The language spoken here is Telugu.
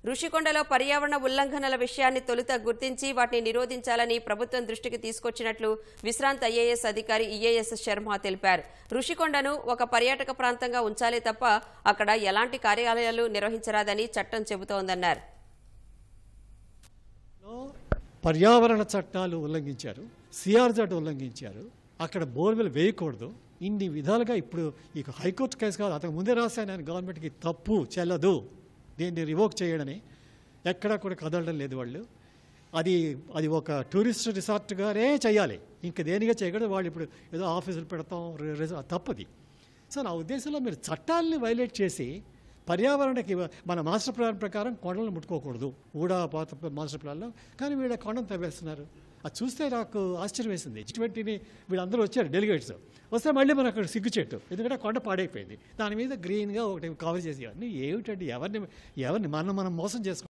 ఋషికొండలో పర్యావరణ ఉల్లంఘనల విషయాన్ని తొలుత గుర్తించి వాటిని నిరోధించాలని ప్రభుత్వం దృష్టికి తీసుకొచ్చినట్లు విశ్రాంత్ ఐఏఎస్ అధికారి ఈఏఎస్ శర్మ తెలిపారు ఋషికొండను ఒక పర్యాటక ప్రాంతంగా ఉంచాలే తప్ప అక్కడ ఎలాంటి కార్యాలయాలు నిర్వహించరాదని చట్టం చెబుతోందన్నారు లో పర్యావరణ చట్టాలు ఉల్లంఘించారు సిఆర్జెడ్ ఉల్లంఘించారు అక్కడ బోర్వెల్ వేయకూడదు ఇన్ని విధాలుగా ఇప్పుడు ఈ హైకోర్టు కేసు కాదు అతను ముందే రాశాను ఆయన గవర్నమెంట్కి తప్పు చెల్లదు దీన్ని రివోక్ చేయడని ఎక్కడా కూడా కదలడం లేదు వాళ్ళు అది అది ఒక టూరిస్ట్ రిసార్ట్గానే చేయాలి ఇంక దేనిగా చేయకూడదు వాళ్ళు ఇప్పుడు ఏదో ఆఫీసులు పెడతాం రి- రిసా- తప్పది సో నా ఉద్దేశంలో మీరు చట్టాలని వైలేట్ చేసి పర్యావరణకి మన మాస్టర్ ప్లాన్ ప్రకారం కొండలను ముట్టుకోకూడదు ఊడా పాత మాస్టర్ ప్లాన్లో కానీ వీళ్ళ కొండను తవ్వేస్తున్నారు అది చూస్తే నాకు ఆశ్చర్యం వేసింది జీ ట్వంటీని వీళ్ళందరూ వచ్చారు డెలిగేట్స్ వస్తే మళ్ళీ మనకు అక్కడ సిగ్గు చెట్టు ఎందుకంటే కొండ పాడైపోయింది దాని మీద గ్రీన్గా ఒకటి కవర్ చేసి అన్నీ ఏమిటండి ఎవరిని ఎవరిని మనం మనం మోసం చేసుకో